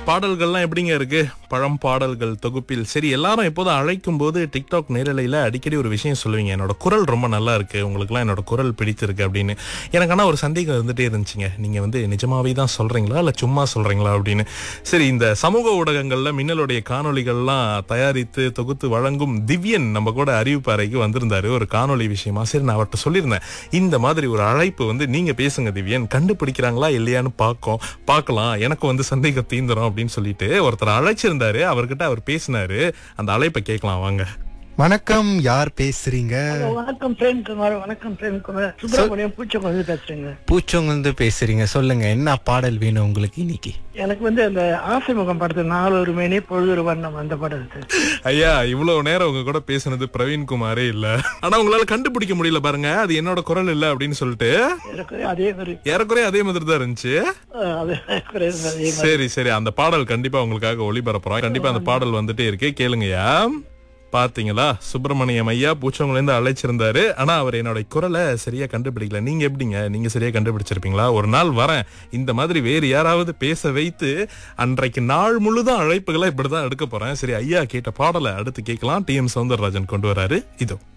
பாடல்கள்லாம் எப்படிங்க இருக்கு பழம் பாடல்கள் தொகுப்பில் சரி எல்லாரும் எப்போதும் அழைக்கும் போது டிக்டாக் நேரலையில் அடிக்கடி ஒரு விஷயம் சொல்லுவீங்க என்னோட குரல் ரொம்ப நல்லா இருக்கு உங்களுக்குலாம் என்னோட குரல் பிடித்திருக்கு அப்படின்னு எனக்கு ஆனால் ஒரு சந்தேகம் இருந்துட்டே இருந்துச்சுங்க நீங்க வந்து நிஜமாவே தான் சொல்றீங்களா இல்லை சும்மா சொல்றீங்களா அப்படின்னு சரி இந்த சமூக ஊடகங்கள்ல மின்னலுடைய காணொளிகள்லாம் தயாரித்து தொகுத்து வழங்கும் திவ்யன் நம்ம கூட அறிவிப்பு அறைக்கு வந்திருந்தாரு ஒரு காணொளி விஷயமா சரி நான் அவர்கிட்ட சொல்லியிருந்தேன் இந்த மாதிரி ஒரு அழைப்பு வந்து நீங்க பேசுங்க திவ்யன் கண்டுபிடிக்கிறாங்களா இல்லையான்னு பார்க்கும் பார்க்கலாம் எனக்கு வந்து சந்தேகம் தீந்துரும் அப்படின்னு சொல்லிட்டு ஒருத்தர் அழைச்சிருந்தாரு அவர்கிட்ட அவர் பேசினாரு அந்த அழைப்பை கேட்கலாம் வாங்க வணக்கம் யார் பேசுறீங்க வணக்கம் பிரேம்குமார் வணக்கம் பிரேம்குமார் சுப்பிரமணியம் பூச்சம் வந்து பேசுறேங்க பூச்சவங்க பேசுறீங்க சொல்லுங்க என்ன பாடல் வேணும் உங்களுக்கு இன்னைக்கு எனக்கு வந்து அந்த ஆசை முகம் படத்து நாலு ஒரு மேனி பொழுது ஒரு வண்ணம் அந்த படத்து ஐயா இவ்வளவு நேரம் உங்க கூட பேசுனது பிரவீன் குமாரே இல்ல ஆனா உங்களால கண்டுபிடிக்க முடியல பாருங்க அது என்னோட குரல் இல்ல அப்படின்னு சொல்லிட்டு எனக்கு அதே மாதிரி ஏறக்குறைய அதே மாதிரி தான் இருந்துச்சு அஹ், அதே அதே மாதிரி சரி சரி அந்த பாடல் கண்டிப்பா உங்களுக்காக ஒளிபரப்புறோம் கண்டிப்பா அந்த பாடல் வந்துட்டே இருக்கு கேளுங்கய்யா பாத்தீங்களா சுப்பிரமணியம் ஐயா பூச்சவங்கள இருந்து அழைச்சிருந்தாரு ஆனா அவர் என்னோட குரலை சரியா கண்டுபிடிக்கல நீங்க எப்படிங்க நீங்க சரியா கண்டுபிடிச்சிருப்பீங்களா ஒரு நாள் வரேன் இந்த மாதிரி வேறு யாராவது பேச வைத்து அன்றைக்கு நாள் முழுதும் அழைப்புகளை இப்படிதான் எடுக்க போறேன் சரி ஐயா கேட்ட பாடலை அடுத்து கேட்கலாம் டி எம் சவுந்தரராஜன் கொண்டு வராரு இதோ